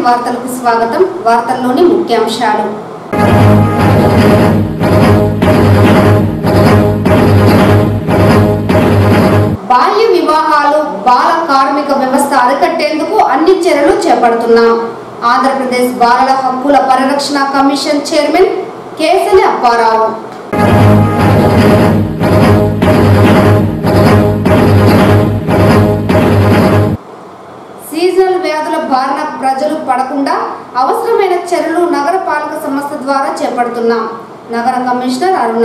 వార్తలకు స్వాగతం వార్తల్లోని ముఖ్యాంశాలు బాల్య వివాహాలు బాల కార్మిక వ్యవస్థ అరికట్టేందుకు అన్ని చర్యలు చేపడుతున్నాం ఆంధ్రప్రదేశ్ బాలల హక్కుల పరిరక్షణ commission chairman Kesali Apparao seasonal వ్యాధుల బారిన ప్రజలు పడకుండా అవసరమైన చర్యలు నగర పాలక సంస్థ ద్వారా చేపడుతున్నాం నగర కమిషనర్ అరుణ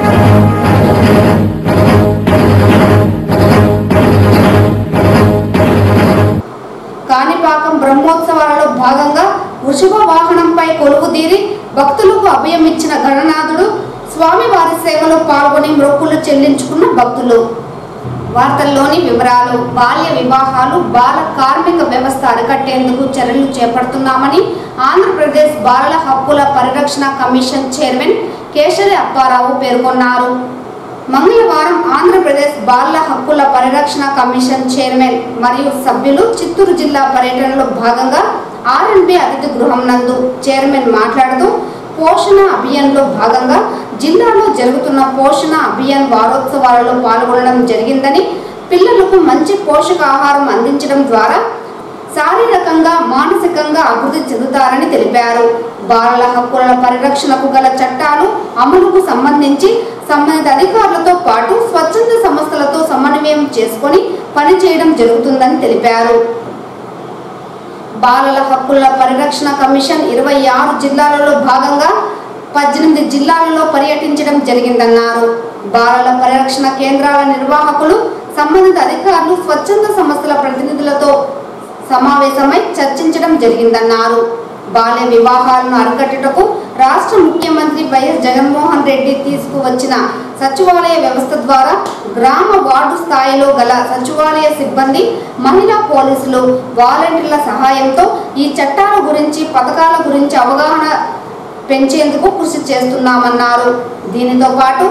కాణిపాకం బ్రహ్మోత్సవాలలో భాగంగా వృషభ వాహనంపై కొలువుదీరి భక్తులకు అభయం ఇచ్చిన గణనాథుడు స్వామివారి సేవలో పాల్గొని మొక్కులు చెల్లించుకున్న భక్తులు వార్తల్లోని వివరాలు బాల్య వివాహాలు బాల కార్మిక వ్యవస్థ అరికట్టేందుకు చర్యలు చేపడుతున్నామని ఆంధ్రప్రదేశ్ బాలల హక్కుల పరిరక్షణ కమిషన్ చైర్మన్ కేశరి అప్పారావు పేర్కొన్నారు మంగళవారం ఆంధ్రప్రదేశ్ బాలల హక్కుల పరిరక్షణ కమిషన్ చైర్మన్ మరియు సభ్యులు చిత్తూరు జిల్లా పర్యటనలో భాగంగా ఆర్ఎన్బి అతిథి గృహం నందు చైర్మన్ మాట్లాడుతూ పోషణ అభియాన్లో భాగంగా జిల్లాలో జరుగుతున్న పోషణ అభియాన్ వారోత్సవాలలో పాల్గొనడం జరిగిందని పిల్లలకు మంచి పోషకాహారం అందించడం ద్వారా శారీరకంగా మానసికంగా అభివృద్ధి చెందుతారని తెలిపారు బాలల హక్కుల పరిరక్షణకు గల చట్టాలు అమలుకు సంబంధించి సంబంధిత అధికారులతో పాటు స్వచ్ఛంద సంస్థలతో సమన్వయం చేసుకొని పనిచేయడం జరుగుతుందని తెలిపారు బాలల హక్కుల పరిరక్షణ కమిషన్ ఇరవై ఆరు జిల్లాలలో భాగంగా పద్దెనిమిది జిల్లాలలో పర్యటించడం జరిగిందన్నారు బాలల పరిరక్షణ కేంద్రాల నిర్వాహకులు సంబంధిత అధికారులు స్వచ్ఛంద సంస్థల ప్రతినిధులతో సమావేశమై చర్చించడం జరిగిందన్నారు బాల్య వివాహాలను అరికట్టుటకు రాష్ట్ర ముఖ్యమంత్రి వైఎస్ జగన్మోహన్ రెడ్డి తీసుకువచ్చిన సచివాలయ వ్యవస్థ ద్వారా గ్రామ వార్డు స్థాయిలో గల సచివాలయ సిబ్బంది మహిళా పోలీసులు వాలంటీర్ల సహాయంతో ఈ చట్టాల గురించి పథకాల గురించి అవగాహన పెంచేందుకు కృషి చేస్తున్నామన్నారు దీనితో పాటు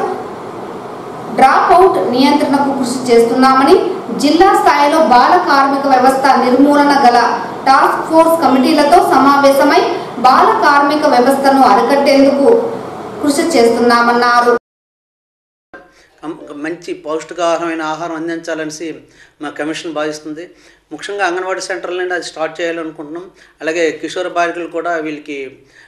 డ్రాప్ అవుట్ నియంత్రణకు కృషి చేస్తున్నామని జిల్లా స్థాయిలో బాల కార్మిక వ్యవస్థ నిర్మూలన గల టాస్క్ ఫోర్స్ కమిటీలతో సమావేశమై బాల కార్మిక వ్యవస్థను అరికట్టేందుకు కృషి చేస్తున్నామన్నారు కం- మంచి పౌష్టికాహారమైన ఆహారం అందించాలనేసి మా కమిషన్ భావిస్తుంది ముఖ్యంగా అంగన్వాడీ సెంటర్ల నుండి అది స్టార్ట్ చేయాలనుకుంటున్నాం అలాగే కిషోర బాలికలు కూడా వీళ్ళకి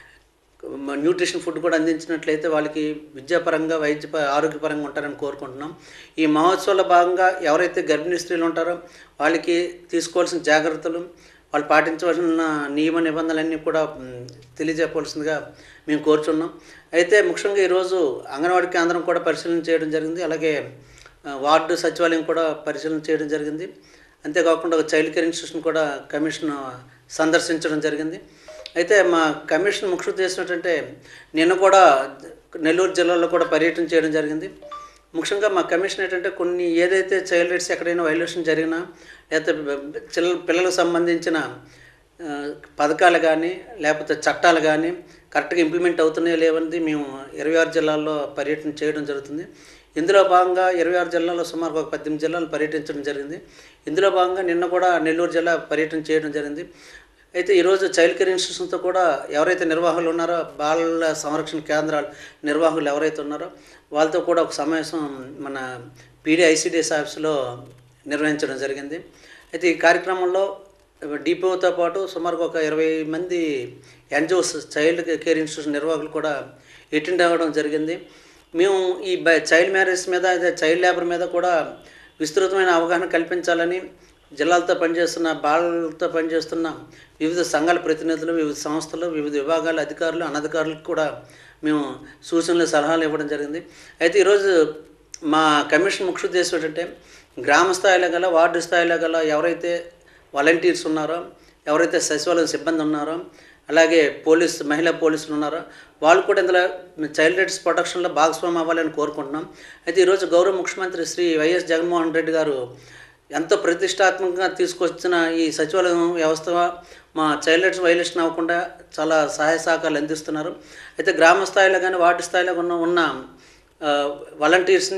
మ- న్యూట్రిషన్ ఫుడ్ కూడా అందించినట్లయితే వాళ్ళకి విద్యాపరంగా వైద్య ఆరోగ్యపరంగా ఉంటారని కోరుకుంటున్నాం ఈ మహోత్సవంలో భాగంగా ఎవరైతే గర్భిణీ స్త్రీలు ఉంటారో వాళ్ళకి తీసుకోవాల్సిన జాగ్రత్తలు వాళ్ళు పాటించవలసిన నియమ నిబంధనలన్నీ కూడా మ్, తెలియజెప్పవలసిందిగా మేము కోరుచున్నాం అయితే ముఖ్యంగా ఈరోజు అంగన్వాడీ కేంద్రం కూడా పరిశీలన చేయడం జరిగింది అలాగే ఆ, వార్డు సచివాలయం కూడా పరిశీలన చేయడం జరిగింది అంతేకాకుండా ఒక చైల్డ్ కేర్ ఇన్స్టిట్యూషన్ కూడా కమిషన్ సందర్శించడం జరిగింది అయితే మా కమిషన్ ముఖ్య ఉద్దేశం ఏంటంటే నిన్న కూడా నెల్లూరు జిల్లాలో కూడా పర్యటన చేయడం జరిగింది ముఖ్యంగా మా కమిషన్ ఏంటంటే కొన్ని ఏదైతే చైల్డ్ రైట్స్ ఎక్కడైనా వైలేషన్ జరిగినా లేకపోతే చిల్ల పిల్లలకు సంబంధించిన ఆ, పథకాలు కానీ లేకపోతే చట్టాలు కానీ కరెక్ట్గా ఇంప్లిమెంట్ అవుతున్నాయో లేవన్నది మేము ఇరవై ఆరు జిల్లాల్లో పర్యటన చేయడం జరుగుతుంది ఇందులో భాగంగా ఇరవై ఆరు జిల్లాలో సుమారు ఒక పద్దెనిమిది జిల్లాలు పర్యటించడం జరిగింది ఇందులో భాగంగా నిన్న కూడా నెల్లూరు జిల్లా పర్యటన చేయడం జరిగింది అయితే ఈరోజు చైల్డ్ కేర్ ఇన్స్టిట్యూషన్తో కూడా ఎవరైతే నిర్వాహకులు ఉన్నారో బాలల సంరక్షణ కేంద్రాలు నిర్వాహకులు ఎవరైతే ఉన్నారో వాళ్ళతో కూడా ఒక సమావేశం మన పీడీ ఐసీడీఎస్ ఆఫీస్లో నిర్వహించడం జరిగింది అయితే ఈ కార్యక్రమంలో డిపోతో పాటు సుమారుగా ఒక ఇరవై మంది ఎన్జిఓస్ చైల్డ్ కేర్ ఇన్స్టిట్యూషన్ నిర్వాహకులు కూడా అటెండ్ అవ్వడం జరిగింది మేము ఈ బ చైల్డ్ మ్యారేజ్ మీద అదే చైల్డ్ లేబర్ మీద కూడా విస్తృతమైన అవగాహన కల్పించాలని జిల్లాలతో పనిచేస్తున్న బాలలతో పనిచేస్తున్న వివిధ సంఘాల ప్రతినిధులు వివిధ సంస్థలు వివిధ విభాగాల అధికారులు అనధికారులకు కూడా మేము సూచనలు సలహాలు ఇవ్వడం జరిగింది అయితే ఈరోజు మా కమిషన్ ముఖ్య ఉద్దేశం ఏంటంటే గ్రామ స్థాయిలో గల వార్డు స్థాయిలో గల ఎవరైతే వాలంటీర్స్ ఉన్నారో ఎవరైతే సచివాలయం సిబ్బంది ఉన్నారో అలాగే పోలీస్ మహిళా పోలీసులు ఉన్నారో వాళ్ళు కూడా ఇందులో చైల్డ్ రైట్స్ ప్రొటెక్షన్లో భాగస్వామ్యం అవ్వాలని కోరుకుంటున్నాం అయితే ఈరోజు గౌరవ ముఖ్యమంత్రి శ్రీ వైఎస్ జగన్మోహన్ రెడ్డి గారు ఎంతో ప్రతిష్టాత్మకంగా తీసుకొచ్చిన ఈ సచివాలయం వ్యవస్థ మా చైల్డ్ రైట్స్ వైలేషన్ అవ్వకుండా చాలా సహాయ సహకారాలు అందిస్తున్నారు అయితే గ్రామ స్థాయిలో కానీ వార్డు స్థాయిలో ఉన్న ఉన్న వాలంటీర్స్ని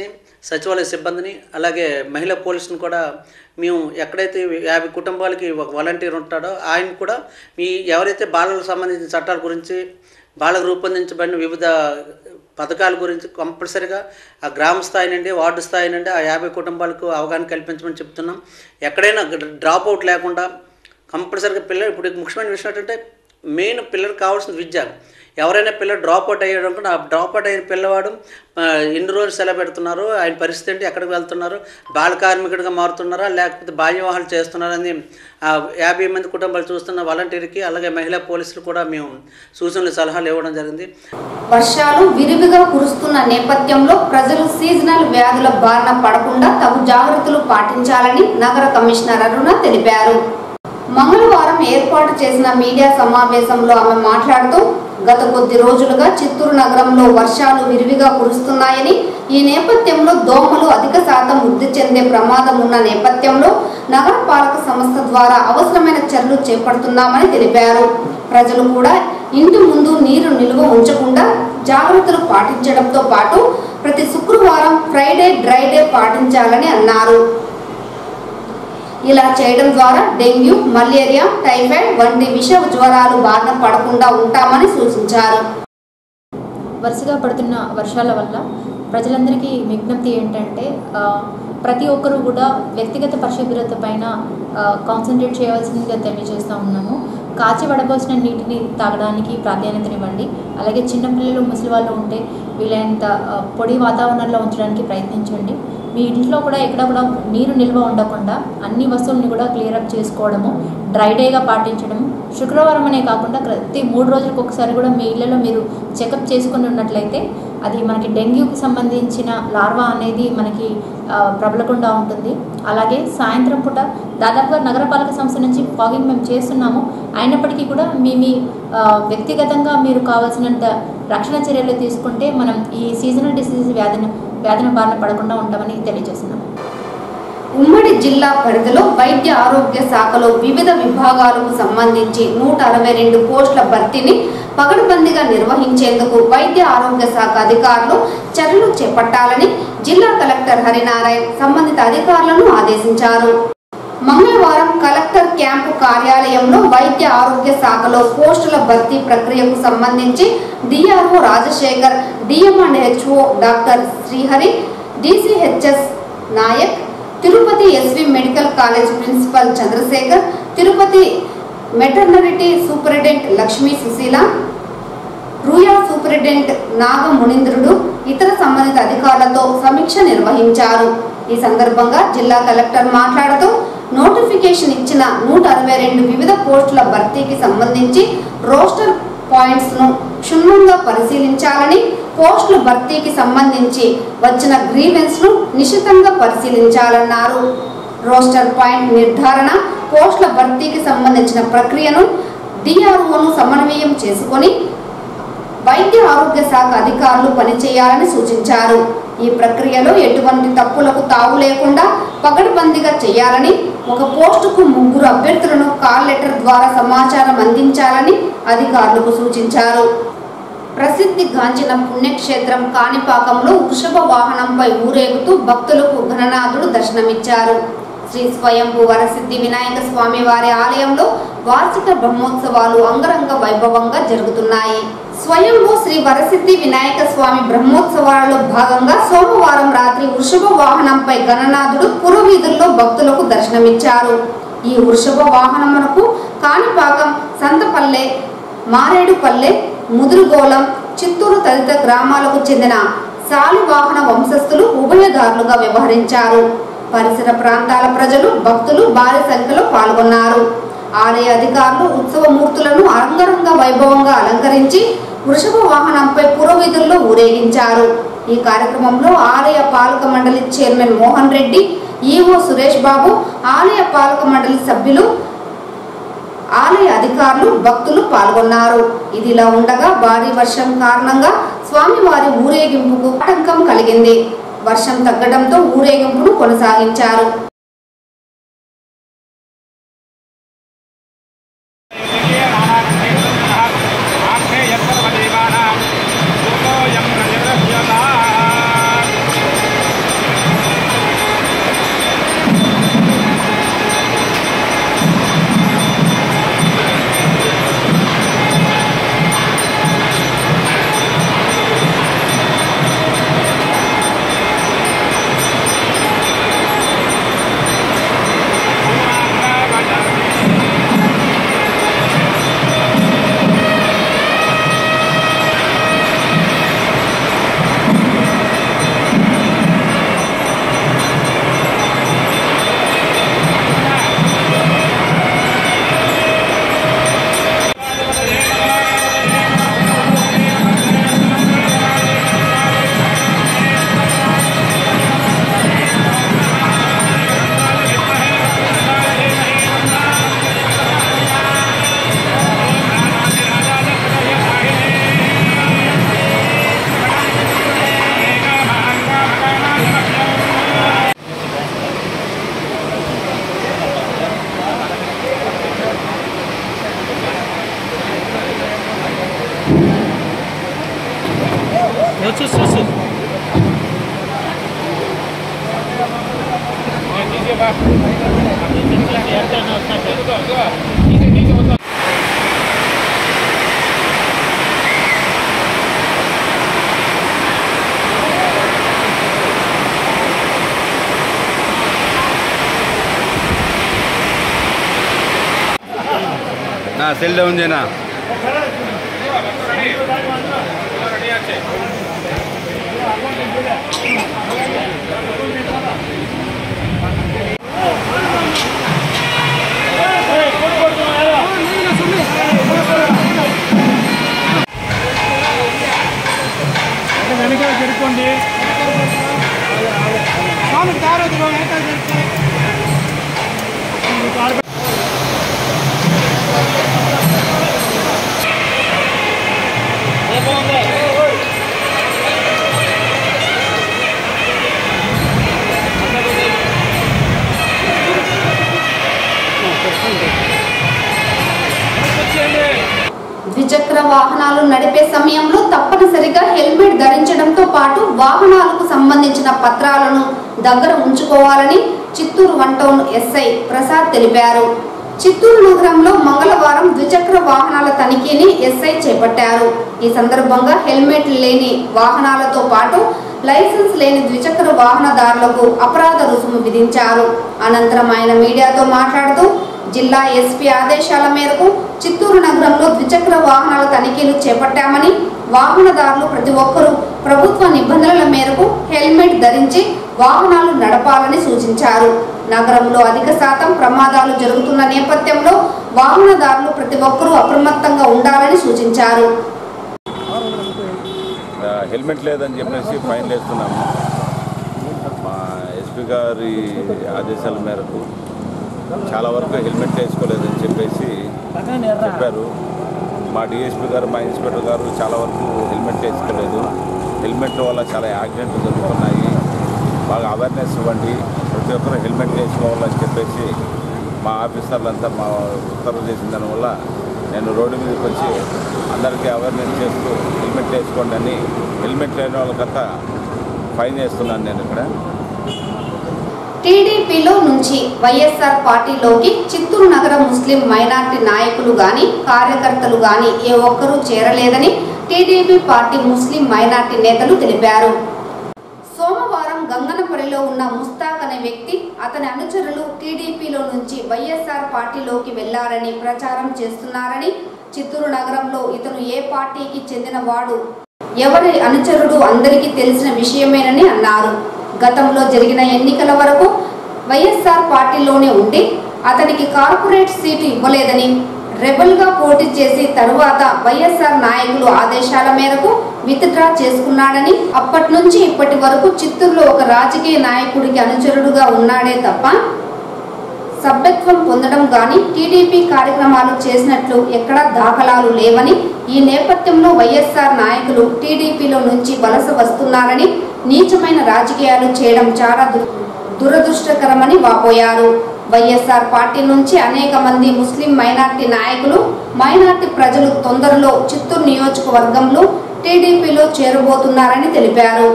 సచివాలయ సిబ్బందిని అలాగే మహిళా పోలీసుని కూడా మేము ఎక్కడైతే యాభై కుటుంబాలకి ఒక వాలంటీర్ ఉంటాడో ఆయన కూడా మీ ఎవరైతే బాలలకు సంబంధించిన చట్టాల గురించి బాలకు రూపొందించబడిన వివిధ పథకాల గురించి కంపల్సరిగా ఆ గ్రామ స్థాయి నుండి వార్డు స్థాయి నుండి ఆ యాభై కుటుంబాలకు అవగాహన కల్పించమని చెప్తున్నాం ఎక్కడైనా డ్రాప్ అవుట్ లేకుండా కంపల్సరీగా పిల్లలు ఇప్పుడు ముఖ్యమైన విషయం ఏంటంటే మెయిన్ పిల్లలకు కావాల్సిన విద్య ఎవరైనా పిల్లలు డ్రాప్ అవుట్ అయ్యాడు అనుకుంటే ఆ డ్రాప్ అవుట్ అయిన పిల్లవాడు ఆ, ఎన్ని రోజులు సెలవు పెడుతున్నారు ఆయన పరిస్థితి ఏంటి ఎక్కడికి వెళ్తున్నారు బాల కార్మికుడిగా మారుతున్నారా లేకపోతే బాల్య వివాహాలు చేస్తున్నారని ఆ యాభై మంది కుటుంబాలు చూస్తున్న వాలంటీర్కి అలాగే మహిళా పోలీసులు కూడా మేము సూచనలు సలహాలు ఇవ్వడం జరిగింది వర్షాలు విరివిగా కురుస్తున్న నేపథ్యంలో ప్రజలు సీజనల్ వ్యాధుల బారిన పడకుండా తగు జాగ్రత్తలు పాటించాలని నగర కమిషనర్ అరుణ తెలిపారు మంగళవారం ఏర్పాటు చేసిన మీడియా సమావేశంలో ఆమె మాట్లాడుతూ గత కొద్ది రోజులుగా చిత్తూరు నగరంలో వర్షాలు విరివిగా కురుస్తున్నాయని ఈ నేపథ్యంలో దోమలు అధిక శాతం వృద్ధి చెందే ప్రమాదం ఉన్న నేపథ్యంలో నగరపాలక సంస్థ ద్వారా అవసరమైన చర్యలు చేపడుతున్నామని తెలిపారు ప్రజలు కూడా ఇంటి ముందు నీరు నిల్వ ఉంచకుండా జాగ్రత్తలు పాటించడంతో పాటు ప్రతి శుక్రవారం ఫ్రైడే డ్రై డే పాటించాలని అన్నారు ఇలా చేయడం ద్వారా డెంగ్యూ మలేరియా టైఫాయిడ్ వంటి విష జ్వరాలు బారిన పడకుండా ఉంటామని సూచించారు వరుసగా పడుతున్న వర్షాల వల్ల ప్రజలందరికీ విజ్ఞప్తి ఏంటంటే ఆ, ప్రతి ఒక్కరూ కూడా వ్యక్తిగత పరిశుభ్రత పైన కాన్సన్ట్రేట్ చేయవలసిందిగా తెలియజేస్తూ ఉన్నాము కాచి వడబోసిన నీటిని తాగడానికి ప్రాధాన్యతనివ్వండి అలాగే చిన్నపిల్లలు ముసలి వాళ్ళు ఉంటే వీలైనంత ఆ, పొడి వాతావరణంలో ఉంచడానికి ప్రయత్నించండి మీ ఇంట్లో కూడా ఎక్కడ కూడా నీరు నిల్వ ఉండకుండా అన్ని వస్తువుల్ని కూడా క్లియర్ అప్ చేసుకోవడము డ్రై డేగా పాటించడము శుక్రవారం అనే కాకుండా ప్రతి మూడు రోజులకు ఒకసారి కూడా మీ ఇళ్ళలో మీరు చెకప్ చేసుకుని ఉన్నట్లయితే అది మనకి డెంగ్యూకి సంబంధించిన లార్వా అనేది మనకి ఆ, ప్రబలకుండా ఉంటుంది అలాగే సాయంత్రం పూట దాదాపుగా నగరపాలక సంస్థ నుంచి ఫాగింగ్ మేము చేస్తున్నాము అయినప్పటికీ కూడా మీ మీ ఆ, వ్యక్తిగతంగా మీరు కావాల్సినంత రక్షణ చర్యలు తీసుకుంటే మనం ఈ సీజనల్ డిసీజ్ వ్యాధిని వ్యాధిన బారిన పడకుండా ఉంటామని తెలియజేస్తున్నాం ఉమ్మడి జిల్లా పరిధిలో వైద్య ఆరోగ్య శాఖలో వివిధ విభాగాలకు సంబంధించి నూట అరవై రెండు పోస్టుల భర్తీని పగడబందీగా నిర్వహించేందుకు వైద్య ఆరోగ్య శాఖ అధికారులు చర్యలు చేపట్టాలని జిల్లా కలెక్టర్ హరినారాయణ్ సంబంధిత అధికారులను ఆదేశించారు మంగళవారం కలెక్టర్ క్యాంపు కార్యాలయంలో వైద్య ఆరోగ్య శాఖలో పోస్టుల భర్తీ ప్రక్రియకు సంబంధించి DRO Rajasekhar DM and HO doctor Srihari DCHS Nayak Tirupati SV medical college principal Chandrasekhar Tirupati maternity superintendent Lakshmi Sushila Ruia superintendent Naga Munindrudu ఇతర సంబంధిత అధికారులతో సమీక్ష నిర్వహించారు ఈ సందర్భంగా జిల్లా కలెక్టర్ మాట్లాడుతూ నోటిఫికేషన్ ఇచ్చిన నూట అరవై రెండు వివిధ పోస్టుల భర్తీకి సంబంధించి రోస్టర్ పాయింట్స్ ను క్షుణ్ణంగా పరిశీలించాలని పోస్టుల భర్తీకి సంబంధించి వచ్చిన గ్రీవెన్స్ ను నిశితంగా పరిశీలించాలన్నారు రోస్టర్ పాయింట్ నిర్ధారణ పోస్టుల భర్తీకి సంబంధించిన ప్రక్రియను డిఆర్ఓను సమన్వయం చేసుకొని వైద్య ఆరోగ్య శాఖ అధికారులు పనిచేయాలని సూచించారు ఈ ప్రక్రియలో ఎటువంటి తప్పులకు తావు లేకుండా పగడ్బందీగా చేయాలని ఒక పోస్టుకు ముగ్గురు అభ్యర్థులను కాల్ లెటర్ ద్వారా సమాచారం అందించాలని అధికారులకు సూచించారు ప్రసిద్ధి గాంచిన పుణ్యక్షేత్రం కాణిపాకంలో వృషభ వాహనంపై ఊరేగుతూ భక్తులకు గణనాథుడు దర్శనమిచ్చారు శ్రీ స్వయంభు వరసిద్ధి వినాయక స్వామి వారి ఆలయంలో వార్షిక బ్రహ్మోత్సవాలు అంగరంగ వైభవంగా జరుగుతున్నాయి స్వయంభూ శ్రీ వరసిద్ధి వినాయక స్వామి బ్రహ్మోత్సవాలలో భాగంగా సోమవారం రాత్రి వృషభ వాహనంపై గణనాథుడు పురవీధుల్లో భక్తులకు దర్శనమిచ్చారు ఈ వృషభ వాహనమునకు కాణిపాకం సంతపల్లె మారేడుపల్లె ముదురుగోళం చిత్తూరు తదితర గ్రామాలకు చెందిన శాలివాహన వంశస్థులు ఉభయదారులుగా వ్యవహరించారు పరిసర ప్రాంతాల ప్రజలు భక్తులు భారీ సంఖ్యలో పాల్గొన్నారు ఆలయ అధికారులు ఉత్సవమూర్తులను అంగరంగ వైభవంగా అలంకరించి వృషభ వాహనంపై పురోవిధుల్లో ఊరేగించారు ఈ కార్యక్రమంలో ఆలయ పాలక మండలి చైర్మన్ మోహన్ రెడ్డి ఈవో సురేష్ బాబు ఆలయ పాలక మండలి సభ్యులు ఆలయ అధికారులు భక్తులు పాల్గొన్నారు ఇదిలా ఉండగా భారీ వర్షం కారణంగా స్వామివారి ఊరేగింపుకు ఆటంకం కలిగింది వర్షం తగ్గడంతో ఊరేగింపును కొనసాగించారు ఆక్షేయత్వదేవానాం భూతోయం ప్రజరస్యతా చూసి చూసి నా సెల్ డౌన్ చేయనా వెనక జరుపుకోండి ద్విచక్ర వాహనాలు నడిపే సమయంలో తప్పనిసరిగా హెల్మెట్ ధరించడంతో పాటు వాహనాలకు సంబంధించిన పత్రాలను దగ్గర ఉంచుకోవాలని Chittoor one town SI Prasad తెలిపారు చిత్తూరు నగరంలో మంగళవారం ద్విచక్ర వాహనాల తనిఖీని ఎస్ఐ చేపట్టారు ఈ సందర్భంగా హెల్మెట్ లేని వాహనాలతో పాటు లైసెన్స్ లేని ద్విచక్ర వాహనదారులకు అపరాధ రుసుము విధించారు అనంతరం ఆయన మీడియాతో మాట్లాడుతూ జిల్లా ఎస్పీ ఆదేశాల మేరకు చిత్తూరు నగరంలో ద్విచక్ర వాహనాల తనిఖీలు చేపట్టామని వాహనదారులు ప్రతి ఒక్కరూ ప్రభుత్వ నిబంధనల మేరకు హెల్మెట్ ధరించి వాహనాలు నడపాలని సూచించారు నగరంలో అధిక శాతం ప్రమాదాలు జరుగుతున్న నేపథ్యంలో వాహనదారులు ప్రతి ఒక్కరూ అప్రమత్తంగా ఉండాలని సూచించారు ఆ, హెల్మెట్ లేదని చెప్పేసి ఫైన్ వేస్తున్నాము మా ఎస్పీ గారి ఆదేశాల మేరకు చాలా వరకు హెల్మెట్ వేసుకోలేదని చెప్పేసి చెప్పారు మా డిఎస్పీ గారు మా ఇన్స్పెక్టర్ గారు చాలా వరకు హెల్మెట్ వేసుకోలేదు హెల్మెట్ వల్ల చాలా యాక్సిడెంట్లు జరుగుతున్నాయి బాగా అవేర్నెస్ ఇవ్వండి ప్రతి ఒక్కరు హెల్మెట్ వేసుకోవాలని చెప్పేసి మా ఆఫీసర్లంతా మా ఉత్తర్వులు చేసిన దానివల్ల నేను రోడ్డు మీదకి వచ్చి అందరికీ అవేర్నెస్ చేస్తూ హెల్మెట్ వేసుకోండి అని హెల్మెట్ లేని వాళ్ళకంతా ఫైన్ వేస్తున్నాను నేను ఇక్కడ టీడీపీలో నుంచి వైఎస్ఆర్ పార్టీలోకి చిత్తూరు నగర ముస్లిం మైనార్టీ నాయకులు గాని కార్యకర్తలు గాని ఏ ఒక్కరూ చేరలేదని టీడీపీ పార్టీ ముస్లిం మైనార్టీ నేతలు తెలిపారు సోమవారం గంగనపల్లిలో ఉన్న ముస్తాక్ అనే వ్యక్తి అతని అనుచరులు టీడీపీలో నుంచి వైఎస్ఆర్ పార్టీలోకి వెళ్లారని ప్రచారం చేస్తున్నారని చిత్తూరు నగరంలో ఇతను ఏ పార్టీకి చెందినవాడు ఎవరి అనుచరుడు అందరికీ తెలిసిన విషయమేనని అన్నారు గతంలో జరిగిన ఎన్నికల వరకు వైఎస్ఆర్ పార్టీలోనే ఉండి అతనికి కార్పొరేట్ సీటు ఇవ్వలేదని రెబల్ గా పోటీ చేసి తరువాత వైఎస్ఆర్ నాయకులు ఆదేశాల మేరకు విత్డ్రా చేసుకున్నాడని అప్పటి నుంచి ఇప్పటి వరకు చిత్తూరులో ఒక రాజకీయ నాయకుడికి అనుచరుడుగా ఉన్నాడే తప్ప సభ్యత్వం పొందడం గాని టీడీపీ కార్యక్రమాలు చేసినట్లు ఎక్కడా దాఖలాలు లేవని ఈ నేపథ్యంలో వైఎస్ఆర్ నాయకులు టీడీపీలో నుంచి వలస వస్తున్నారని నీచమైన రాజకీయాలు చేయడం చాలా దు- దురదృష్టకరమని వాపోయారు వైఎస్ఆర్ పార్టీ నుంచి అనేక మంది ముస్లిం మైనార్టీ నాయకులు మైనార్టీ ప్రజలు తొందరలో చిత్తూరు నియోజకవర్గంలో టీడీపీలో చేరబోతున్నారని తెలిపారు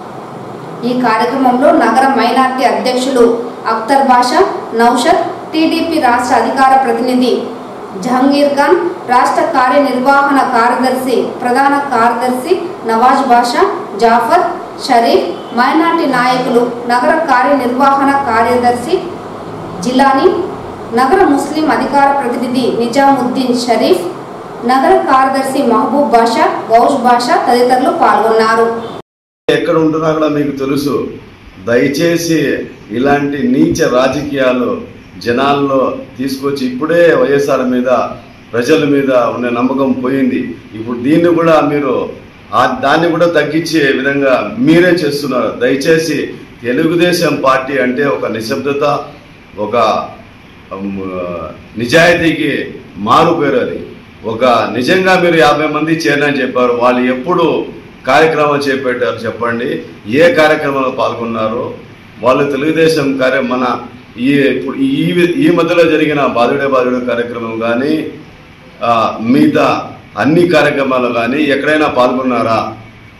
ఈ కార్యక్రమంలో నగర మైనార్టీ అధ్యక్షులు అఖ్తర్ బాషా నౌషద్ టీడీపీ రాష్ట్ర అధికార ప్రతినిధి జహంగీర్ ఖాన్ రాష్ట్ర కార్యనిర్వహణ కార్యదర్శి ప్రధాన కార్యదర్శి నవాజ్ బాషా జాఫర్ షరీఫ్ మైనార్టీ నాయకులు నగర కార్యనిర్వహణ కార్యదర్శి జిలానీ నగర ముస్లిం అధికార ప్రతినిధి నిజాముద్దీన్ షరీఫ్ నగర కార్యదర్శి మహబూబ్ బాషా గౌష్ బాషా తదితరులు పాల్గొన్నారు ఎక్కడ ఉంటున్నా కూడా మీకు తెలుసు దయచేసి ఇలాంటి నీచ రాజకీయాలు జనాల్లో తీసుకొచ్చి ఇప్పుడే వైఎస్ఆర్ మీద ప్రజల మీద ఉన్న నమ్మకం పోయింది ఇప్పుడు దీన్ని కూడా మీరు ఆ దాన్ని కూడా తగ్గించే విధంగా మీరే చేస్తున్నారు దయచేసి తెలుగుదేశం పార్టీ అంటే ఒక నిశ్శబ్దత ఒక ఉమ్, నిజాయితీకి మారు పేరు అది ఒక నిజంగా మీరు యాభై మంది చేరని చెప్పారు వాళ్ళు ఎప్పుడు కార్యక్రమం చేపట్టారు చెప్పండి ఏ కార్యక్రమంలో పాల్గొన్నారు వాళ్ళు తెలుగుదేశం కార్య మన ఈ ఇప్పుడు ఈ ఈ మధ్యలో జరిగిన బాధుడే బాధుడే కార్యక్రమం కానీ మిగతా అన్ని కార్యక్రమాలు కానీ ఎక్కడైనా పాల్గొన్నారా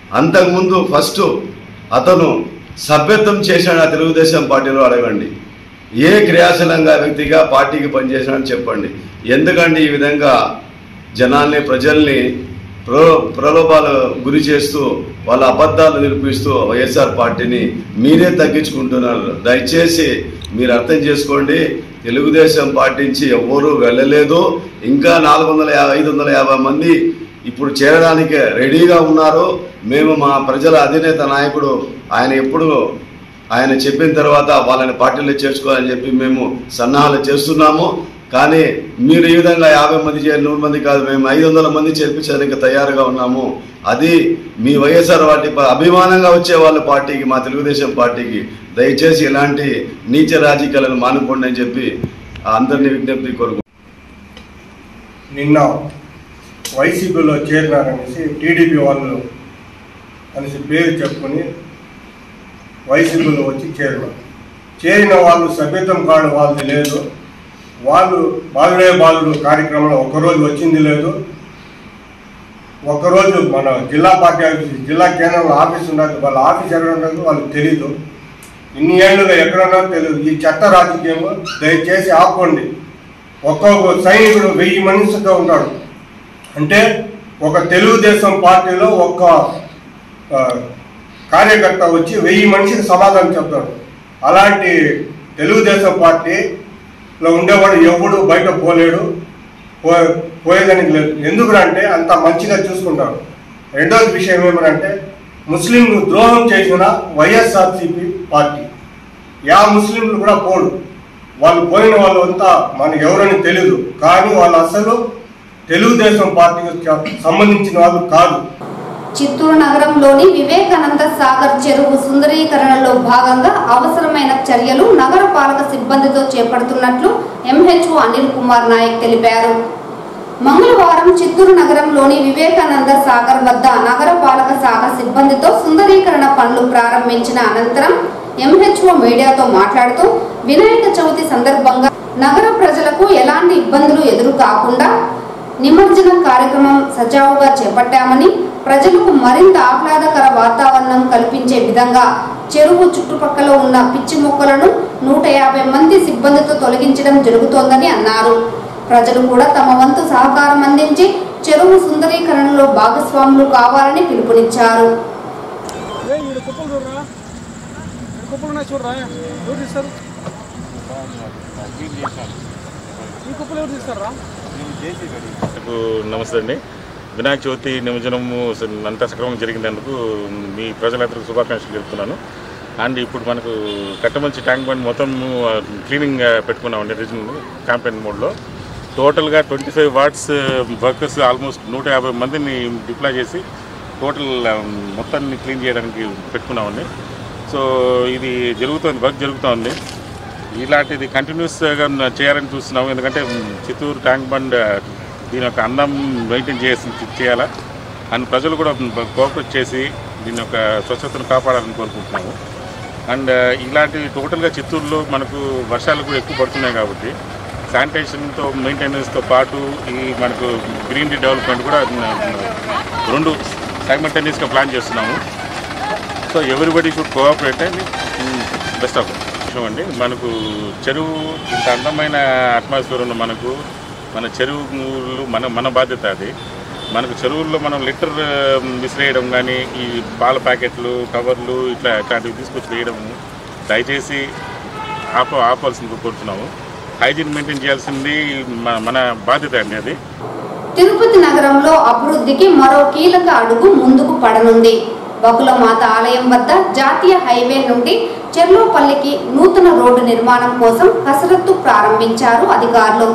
అంతకుముందు ఫస్ట్ అతను సభ్యత్వం చేశాడు ఆ తెలుగుదేశం పార్టీలో అడగండి ఏ క్రియాశీలంగా వ్యక్తిగా పార్టీకి పనిచేశాడని చెప్పండి ఎందుకంటే ఈ విధంగా జనాల్ని ప్రజల్ని ప్రో ప్రలోభాలు గురి చేస్తూ వాళ్ళ అబద్ధాలు నిరూపిస్తూ వైఎస్ఆర్ పార్టీని మీరే తగ్గించుకుంటున్నారు దయచేసి మీరు అర్థం చేసుకోండి తెలుగుదేశం పార్టీ నుంచి ఎవ్వరూ వెళ్ళలేదు ఇంకా నాలుగు వందల యాభై ఐదు వందల యాభై మంది ఇప్పుడు చేరడానికి రెడీగా ఉన్నారు మేము మా ప్రజల అధినేత నాయకుడు ఆయన ఎప్పుడు ఆయన చెప్పిన తర్వాత వాళ్ళని పార్టీలో చేర్చుకోవాలని చెప్పి మేము సన్నాహాలు చేస్తున్నాము కానీ మీరు ఈ విధంగా యాభై మంది చేయాలి నూరు మంది కాదు మేము ఐదు వందల మంది చేర్పించడానికి తయారుగా ఉన్నాము అది మీ వైఎస్ఆర్ పార్టీ ప- అభిమానంగా వచ్చే వాళ్ళ పార్టీకి మా తెలుగుదేశం పార్టీకి దయచేసి ఇలాంటి నీచ రాజకీయాలను మానుకోండి అని చెప్పి అందరినీ విజ్ఞప్తి కోరుకుంటున్నాను నిన్న వైసీపీలో చేరినారనేసి టీడీపీ వాళ్ళు అనేసి పేరు చెప్పుకొని వైసీపీలో వచ్చి చేరినారు చేరిన వాళ్ళు సభ్యత్వం కార్డు వాళ్ళది లేదు వాళ్ళు బాలుడే బాలుడు కార్యక్రమంలో ఒకరోజు వచ్చింది లేదు ఒకరోజు మన జిల్లా పార్టీ ఆఫీస్ జిల్లా కేంద్రంలో ఆఫీస్ ఉండదు వాళ్ళ ఆఫీస్ ఎక్కడ ఉండదు వాళ్ళకి తెలీదు ఇన్ని ఏళ్ళుగా ఎక్కడున్నా తెలియదు ఈ చెత్త రాజకీయం దయచేసి ఆపుకోండి ఒక్కొక్క సైనికుడు వెయ్యి మనిషితో ఉంటాడు అంటే ఒక తెలుగుదేశం పార్టీలో ఒక్క ఆ, కార్యకర్త వచ్చి వెయ్యి మనిషికి సమాధానం చెప్తాడు అలాంటి తెలుగుదేశం పార్టీలో ఉండేవాడు ఎవడు బయట పోలేడు పో పోయేదానికి లేదు ఎందుకంటే అంత మంచిగా చూసుకుంటాడు రెండోది విషయం ఏమనంటే ముస్లింలు ద్రోహం చేసిన వైఎస్ఆర్సీపీ పార్టీ యా ముస్లింలు కూడా పోడు వాళ్ళు పోయిన వాళ్ళు అంతా మనకు ఎవరని తెలియదు కానీ వాళ్ళు అసలు తెలుగుదేశం పార్టీకి సంబంధించిన వాళ్ళు కాదు చిత్తూరు నగరంలోని వివేకానంద సాగర్ చెరువు సుందరీకరణలో భాగంగా అవసరమైన చర్యలు నగర పాలక సిబ్బందితో చేపడుతున్నట్లు ఎంహెచ్ఓ అనిల్ కుమార్ నాయక్ తెలిపారు మంగళవారం చిత్తూరు నగరంలోని వివేకానంద సాగర్ వద్ద నగర పాలక శాఖ సిబ్బందితో సుందరీకరణ పనులు ప్రారంభించిన అనంతరం ఎంహెచ్ఓ మీడియాతో మాట్లాడుతూ వినాయక చవితి సందర్భంగా నగర ప్రజలకు ఎలాంటి ఇబ్బందులు ఎదురు కాకుండా నిమజ్జనం కార్యక్రమం సజావుగా చేపట్టామని ప్రజలకు మరింత ఆహ్లాదకర వాతావరణం కల్పించే విధంగా చెరువు చుట్టుపక్కల ఉన్న పిచ్చి మొక్కలను నూట యాభై మంది సిబ్బందితో తొలగించడం జరుగుతోందని అన్నారు ప్రజలు కూడా తమ వంతు సహకారం అందించి చెరువు సుందరీకరణలో భాగస్వాములు కావాలని పిలుపునిచ్చారు ఏ ఈడ కుప్పలు చూడరా ఈడ కుప్పలు ఉన్నాయి చూడరా ఎవరు తీస్తారు ఈ కుప్పలు ఎవరు తీస్తారా మీకు నమస్తే అండి వినాయక చవితి నిమజ్జనము స- అంతా సక్రమంగా జరిగినందుకు మీ ప్రజలందరికీ శుభాకాంక్షలు చెప్తున్నాను అండ్ ఇప్పుడు మనకు కట్టమంచి ట్యాంక్ బండ్ మొత్తం క్లీనింగ్ పెట్టుకున్నామండి రీజనల్ క్యాంపెయిన్ మోడ్లో టోటల్గా twenty five wards workers almost నూట యాభై మందిని డిప్లాయ్ చేసి టోటల్ మొత్తాన్ని క్లీన్ చేయడానికి పెట్టుకున్నామండి సో ఇది జరుగుతుంది వర్క్ జరుగుతోంది ఇలాంటిది కంటిన్యూస్గా చేయాలని చూస్తున్నాము ఎందుకంటే చిత్తూరు ట్యాంక్ బండ్ దీని యొక్క అందం మెయింటైన్ చేసి చేయాలా అండ్ ప్రజలు కూడా కోఆపరేట్ చేసి దీని యొక్క స్వచ్ఛతను కాపాడాలని కోరుకుంటున్నాము అండ్ ఇలాంటి టోటల్గా చిత్తూరులో మనకు వర్షాలు కూడా ఎక్కువ పడుతున్నాయి కాబట్టి శానిటేషన్తో మెయింటెనెన్స్తో పాటు ఈ మనకు గ్రీనరీ డెవలప్మెంట్ కూడా రెండు సైమల్టేనియస్గా ప్లాన్ చేస్తున్నాము so everybody should cooperate and best of విషయం అండి మనకు చెరువు ఇంత అందమైన అట్మాస్ఫియర్ ఉన్న మనకు మన చెరువులు మన మన బాధ్యత అది మనకు చెరువుల్లో మనం లిటర్ విసిరేయడం కానీ ఈ పాల ప్యాకెట్లు కవర్లు ఇట్లా ఇట్లాంటివి తీసుకొచ్చి వేయడం దయచేసి ఆప ఆపాల్సింది కోరుతున్నాము హైజీన్ మెయింటైన్ చేయాల్సింది మన- మన బాధ్యత అండి అది తిరుపతి నగరంలో అభివృద్ధికి మరో కీలక అడుగు ముందుకు పడనుంది బకులమాత ఆలయం వద్ద జాతీయ హైవే నుండి చెర్లోపల్లికి నూతన రోడ్డు నిర్మాణం కోసం కసరత్తు ప్రారంభించారు అధికారులు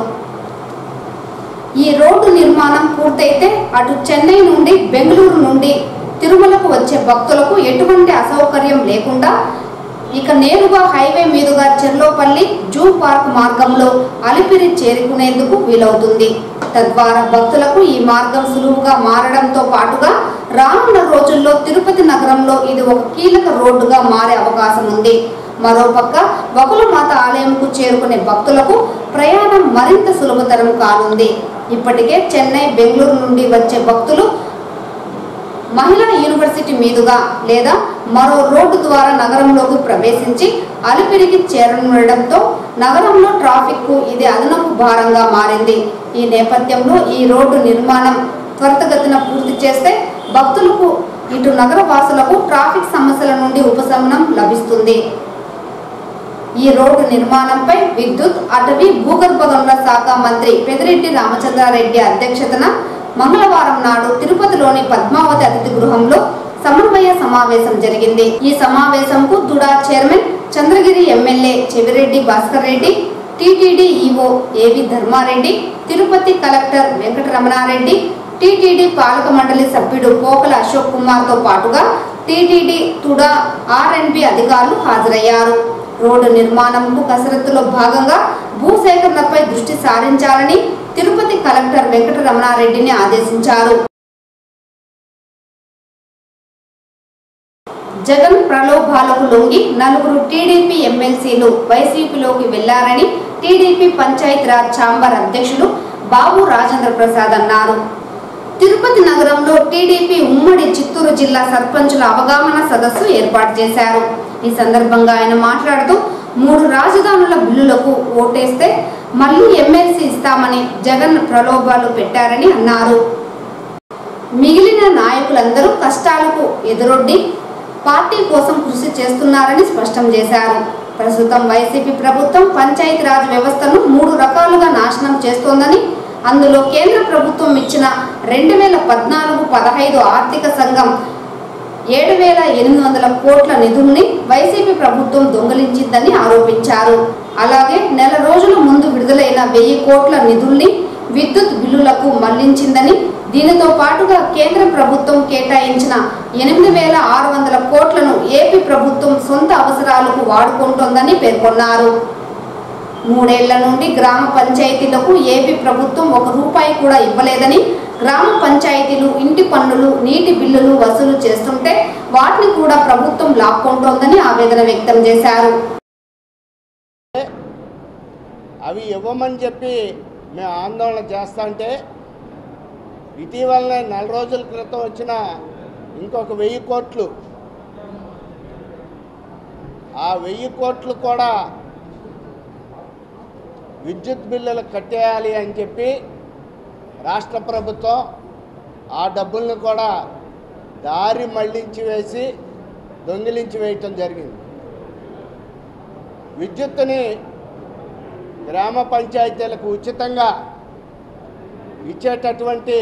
ఈ రోడ్డు నిర్మాణం పూర్తయితే అటు చెన్నై నుండి బెంగళూరు నుండి తిరుమలకు వచ్చే భక్తులకు ఎటువంటి అసౌకర్యం లేకుండా ఇక నేరుగా హైవే మీదుగా చెర్లోపల్లి జూ పార్క్ మార్గంలో అలిపిరి చేరుకునేందుకు వీలవుతుంది తద్వారా భక్తులకు ఈ మార్గం సులువుగా మారడంతో పాటుగా రానున్న రోజుల్లో తిరుపతి నగరంలో ఇది ఒక కీలక రోడ్డుగా మారే అవకాశం ఉంది మరోపక్క బకులమాత ఆలయంకు చేరుకునే భక్తులకు ప్రయాణం మరింత సులభతరం కానుంది ఇప్పటికే చెన్నై బెంగళూరు నుండి వచ్చే భక్తులు మహిళా యూనివర్సిటీ మీదుగా లేదా మరో రోడ్డు ద్వారా నగరంలోకి ప్రవేశించి అలిపిరికి చేరనుండటంతో నగరంలో ట్రాఫిక్ కు ఇది అదనపు భారంగా మారింది ఈ నేపథ్యంలో ఈ రోడ్డు నిర్మాణం త్వరితగతిన పూర్తి చేస్తే భక్తులకు ఇటు నగర వాసులకు ట్రాఫిక్ సమస్యల నుండి ఉపశమనం లభిస్తుంది ఈ రోడ్డు నిర్మాణంపై విద్యుత్ అటవీ భూగర్భ గనుల శాఖ మంత్రి పెదిరెడ్డి రామచంద్రారెడ్డి అధ్యక్షతన మంగళవారం నాడు తిరుపతిలోని పద్మావతి అతిథి గృహంలో సమన్వయ సమావేశం జరిగింది ఈ సమావేశంకు TUDA chairman Chandragiri MLA Chevireddy Bhaskar Reddy TTD EO AV Dharmareddy Tirupati collector Venkataramanareddy TTD పాలక మండలి సభ్యుడు పోకల అశోక్ కుమార్ తో పాటుగా TTD TUDA R and B అధికారులు హాజరయ్యారు రోడ్డు నిర్మాణంకు కసరత్తులో భాగంగా భూసేకరణపై దృష్టి సారించాలని తిరుపతి కలెక్టర్ వెంకటరమణారెడ్డిని ఆదేశించారు జగన్ ప్రలోభాలకు లొంగి నలుగురు టీడీపీ ఎమ్మెల్సీలు వైసీపీలోకి వెళ్లారని టీడీపీ పంచాయతీరాజ్ ఛాంబర్ అధ్యక్షులు బాబు రాజేంద్ర ప్రసాద్ అన్నారు తిరుపతి నగరంలో టీడీపీ ఉమ్మడి చిత్తూరు జిల్లా సర్పంచుల అవగాహన సదస్సు ఏర్పాటు చేశారు ఈ సందర్భంగా ఆయన మాట్లాడుతూ మూడు రాజధానుల బిల్లులకు ఓటేస్తే మళ్ళీ ఎమ్మెల్సీ ఇస్తామని జగన్ ప్రలోభాలు పెట్టారని అన్నారు మిగిలిన నాయకులందరూ కష్టాలకు ఎదురొడ్డి పార్టీ కోసం కృషి చేస్తున్నారని స్పష్టం చేశారు ప్రస్తుతం వైసీపీ ప్రభుత్వం పంచాయతీరాజ్ వ్యవస్థను మూడు రకాలుగా నాశనం చేస్తోందని అందులో కేంద్ర ప్రభుత్వం ఇచ్చిన రెండు వేల పద్నాలుగు పదహైదు ఆర్థిక సంఘం ఏడు వేల ఎనిమిది వందల కోట్ల నిధుల్ని వైసీపీ ప్రభుత్వం దొంగిలించిందని ఆరోపించారు అలాగే నెల రోజుల ముందు విడుదలైన వెయ్యి కోట్ల నిధుల్ని విద్యుత్ బిల్లులకు మళ్లించిందని దీనితో పాటుగా కేంద్ర ప్రభుత్వం కేటాయించిన ఎనిమిది వేల ఆరు వందల కోట్లను ఏపీ ప్రభుత్వం సొంత అవసరాలకు వాడుకుంటోందని పేర్కొన్నారు మూడేళ్ల నుండి గ్రామ పంచాయతీలకు ఏపీ ప్రభుత్వం ఒక రూపాయి కూడా ఇవ్వలేదని గ్రామ పంచాయతీలు ఇంటి పన్నులు నీటి బిల్లులు వసూలు చేస్తుంటే వాటిని కూడా ప్రభుత్వం లాక్కుంటోందని ఆవేదన వ్యక్తం చేశారు అవి ఇవ్వమని చెప్పి మేము ఆందోళన చేస్తుంటే ఇటీవలనే నెల రోజుల క్రితం వచ్చిన ఇంకొక వెయ్యి కోట్లు ఆ వెయ్యి కోట్లు కూడా విద్యుత్ బిల్లులు కట్టేయాలి అని చెప్పి రాష్ట్ర ప్రభుత్వం ఆ డబ్బుల్ని కూడా దారి మళ్లించి వేసి దొంగిలించి వేయటం జరిగింది విద్యుత్తుని గ్రామ పంచాయతీలకు ఉచితంగా ఇచ్చేటటువంటి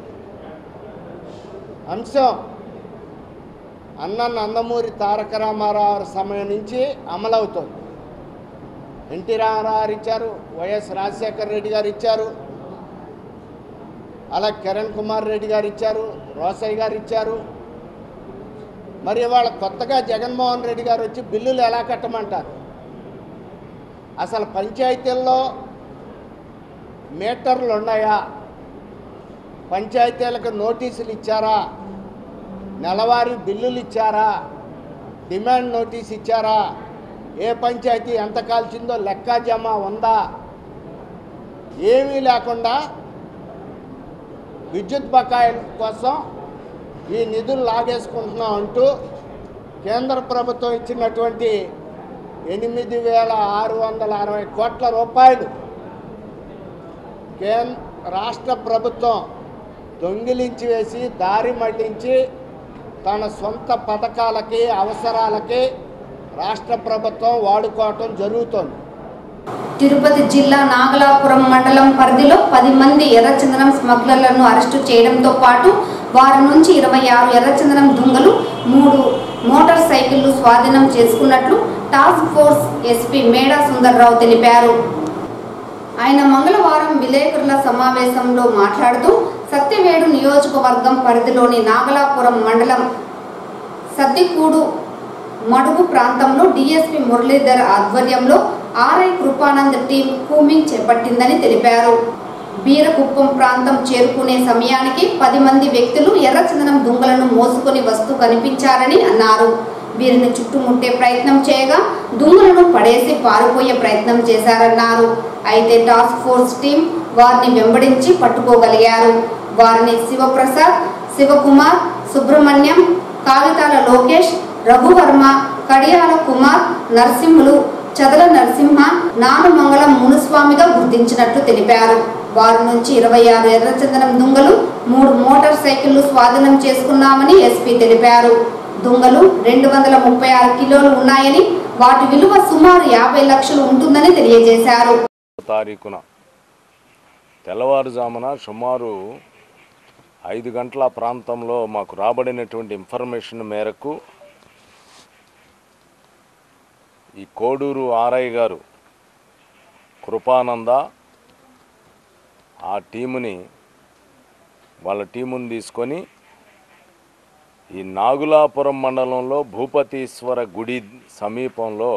అంశం అన్న నందమూరి తారక రామారావు సమయం నుంచి అమలవుతోంది ఎన్టీ రామారావు గారు ఇచ్చారు వైఎస్ రాజశేఖర రెడ్డి గారు ఇచ్చారు అలా కిరణ్ కుమార్ రెడ్డి గారు ఇచ్చారు రోసయ్య గారు ఇచ్చారు మరి ఇవాళ కొత్తగా జగన్మోహన్ రెడ్డి గారు వచ్చి బిల్లులు ఎలా కట్టమంటారు అసలు పంచాయతీల్లో మీటర్లు ఉన్నాయా పంచాయతీలకు నోటీసులు ఇచ్చారా నెలవారీ బిల్లులు ఇచ్చారా డిమాండ్ నోటీస్ ఇచ్చారా ఏ పంచాయతీ ఎంత కాల్చిందో లెక్క జమ ఉందా ఏమీ లేకుండా విద్యుత్ బకాయిల కోసం ఈ నిధులు లాగేసుకుంటున్నాం అంటూ కేంద్ర ప్రభుత్వం ఇచ్చినటువంటి ఎనిమిది వేల ఆరు వందల అరవై కోట్ల రూపాయలు కేంద్ర రాష్ట్ర ప్రభుత్వం దొంగిలించి వేసి దారి మళ్లించి తన సొంత పథకాలకి అవసరాలకి రాష్ట్ర ప్రభుత్వం వాడుకోవటం జరుగుతోంది తిరుపతి జిల్లా నాగలాపురం మండలం పరిధిలో పది మంది ఎర్రచందనం స్మగ్లర్లను అరెస్టు చేయడంతో పాటు వారి నుంచి ఇరవై ఆరు ఎర్రచందనం దుంగలు మూడు మోటార్ సైకిళ్లు స్వాధీనం చేసుకున్నట్లు task force SP Meda Sundarrao తెలిపారు ఆయన మంగళవారం విలేకరుల సమావేశంలో మాట్లాడుతూ సత్యవేడు నియోజకవర్గం పరిధిలోని నాగలాపురం మండలం సద్దికూడు మడుగు ప్రాంతంలో డీఎస్పీ మురళీధర్ ఆధ్వర్యంలో ఆర్ఐ కృపానంద్ టీం కూమింగ్ చేపట్టిందని తెలిపారు బీరకుప్పం ప్రాంతం చేరుకునే సమయానికి పది మంది వ్యక్తులు ఎర్రచందనం దుంగలను మోసుకొని వస్తూ కనిపించారని అన్నారు వీరిని చుట్టుముట్టే ప్రయత్నం చేయగా దుంగలను పడేసి పారిపోయే ప్రయత్నం చేశారన్నారు అయితే టాస్క్ ఫోర్స్ టీం వారిని వెంబడించి పట్టుకోగలిగారు వారిని శివప్రసాద్ శివకుమార్ సుబ్రహ్మణ్యం కాగితాల లోకేష్ రఘువర్మ కడియాల కుమార్ నరసింహులు చదల నరసింహ నానుమంగళం మునుస్వామిగా గుర్తించినట్లు తెలిపారు వారి నుంచి ఇరవై ఆరు ఎర్రచందనం దుంగలు మూడు మోటార్ సైకిళ్లు స్వాధీనం చేసుకున్నామని ఎస్పీ తెలిపారు దుంగలు రెండు వందల ముప్పై ఆరు కిలోలు ఉన్నాయని వాటి విలువ సుమారు యాభై లక్షలు ఉంటుందని తెలియజేశారు తారీఖున తెల్లవారుజామున సుమారు ఐదు గంటల ప్రాంతంలో మాకు రాబడినటువంటి ఇన్ఫర్మేషన్ మేరకు ఈ కోడూరు ఆర్ఐ గారు కృపానంద ఆ టీముని వాళ్ళ టీముని తీసుకొని ఈ నాగులాపురం మండలంలో భూపతీశ్వర గుడి సమీపంలో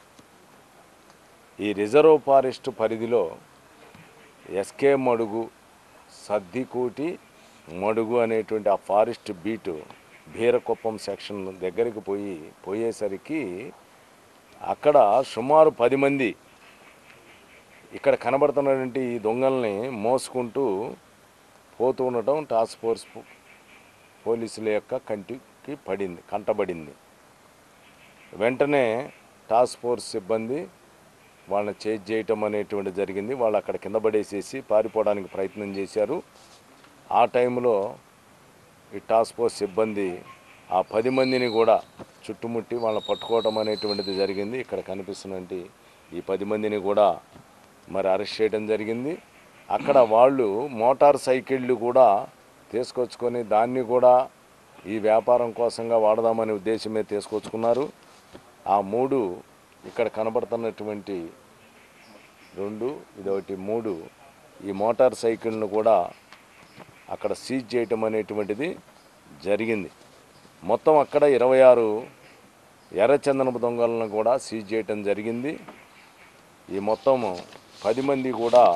ఈ రిజర్వ్ ఫారెస్ట్ పరిధిలో ఎస్కే మడుగు సద్దికూటి మడుగు అనేటువంటి ఆ ఫారెస్ట్ బీటు బీరకుప్పం సెక్షన్ దగ్గరికి పోయి పోయేసరికి అక్కడ సుమారు పది మంది ఇక్కడ కనబడుతున్నటువంటి ఈ దొంగల్ని మోసుకుంటూ పోతూ ఉండటం టాస్క్ ఫోర్స్ పో- పోలీసుల యొక్క కంటికి పడింది కంటబడింది వెంటనే టాస్క్ ఫోర్స్ సిబ్బంది వాళ్ళని చేజ్ చేయటం అనేటువంటి జరిగింది వాళ్ళు అక్కడ కింద పడేసేసి పారిపోవడానికి ప్రయత్నం చేశారు ఆ టైంలో ఈ టాస్క్ ఫోర్స్ సిబ్బంది ఆ పది మందిని కూడా చుట్టుముట్టి వాళ్ళని పట్టుకోవడం అనేటువంటిది జరిగింది ఇక్కడ కనిపిస్తున్నటువంటి ఈ పది మందిని కూడా మరి అరెస్ట్ చేయడం జరిగింది అక్కడ వాళ్ళు మోటార్ సైకిళ్ళు కూడా తీసుకొచ్చుకొని దాన్ని కూడా ఈ వ్యాపారం కోసంగా వాడదామనే ఉద్దేశమే తీసుకొచ్చుకున్నారు ఆ మూడు ఇక్కడ కనబడుతున్నటువంటి రెండు ఇదొకటి మూడు ఈ మోటార్ సైకిల్ను కూడా అక్కడ సీజ్ చేయటం అనేటువంటిది జరిగింది మొత్తం అక్కడ ఇరవై ఆరు ఎర్రచందనపు దొంగలను కూడా సీజ్ చేయటం జరిగింది ఈ మొత్తం పది మంది కూడా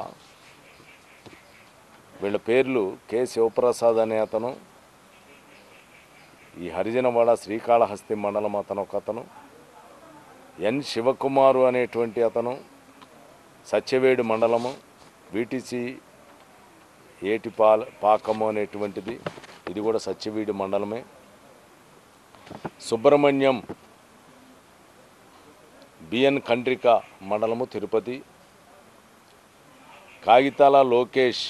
వీళ్ళ పేర్లు కె శివప్రసాద్ అనే అతను ఈ హరిజనవాడ శ్రీకాళహస్తి మండలం అతను ఒక అతను ఎన్ శివకుమారు అనేటువంటి అతను సత్యవేడు మండలము వీటీసీ ఏటిపాల పాకము అనేటువంటిది ఇది కూడా సత్యవేడు మండలమే సుబ్రహ్మణ్యం బిఎన్ కండ్రిక మండలము తిరుపతి కాగితాల లోకేష్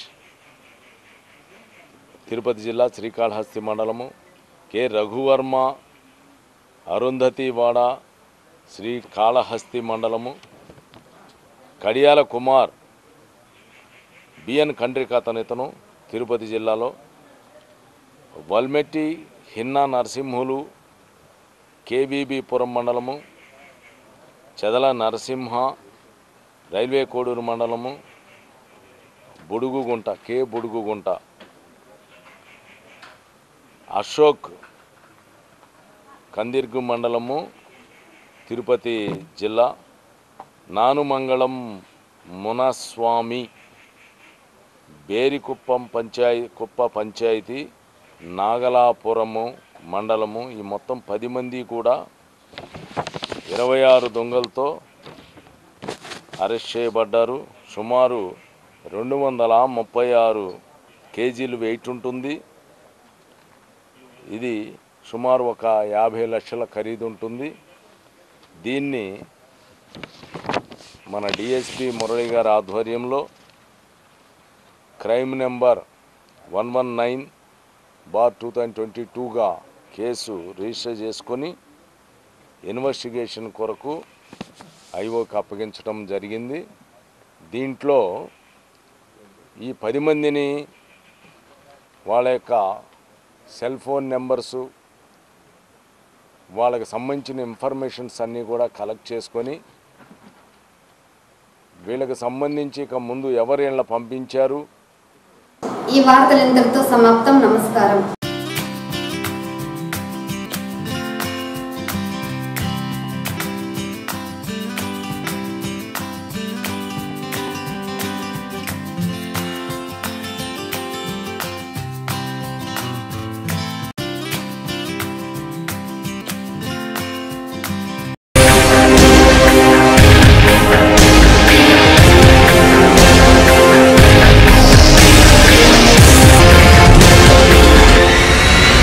తిరుపతి జిల్లా శ్రీకాళహస్తి మండలము కె రఘువర్మ అరుంధతివాడ శ్రీకాళహస్తి మండలము కడియాల కుమార్ బిఎన్ కండ్రిక అతను ఇతను తిరుపతి జిల్లాలో వల్మెట్టి హిన్నా నరసింహులు కేబీబీపురం మండలము చెదల నరసింహ రైల్వే కోడూరు మండలము బుడుగుగుంట కే బుడుగుగుంట అశోక్ కందిర్గు మండలము తిరుపతి జిల్లా నానుమంగళం మునస్వామి బేరికుప్పం పంచాయతీ కుప్ప పంచాయతీ నాగలాపురము మండలము ఈ మొత్తం పది మంది కూడా ఇరవై ఆరు దొంగలతో అరెస్ట్ చేయబడ్డారు సుమారు రెండు వందల ముప్పై ఆరు కేజీలు వెయిట్ ఉంటుంది ఇది సుమారు ఒక యాభై లక్షల ఖరీదు ఉంటుంది దీన్ని మన డిఎస్పి మురళి గారి ఆధ్వర్యంలో crime number one one nine bar two thousand twenty టూగా కేసు రిజిస్టర్ చేసుకొని ఇన్వెస్టిగేషన్ కొరకు ఐఓకి అప్పగించడం జరిగింది దీంట్లో ఈ పది మందిని వాళ్ళ యొక్క సెల్ ఫోన్ నెంబర్సు వాళ్ళకి సంబంధించిన ఇన్ఫర్మేషన్స్ అన్నీ కూడా కలెక్ట్ చేసుకొని వీళ్ళకి సంబంధించి ఇక ముందు ఎవరు వీళ్ళని పంపించారు ఈ వార్తలు ఇంతటితో సమాప్తం నమస్కారం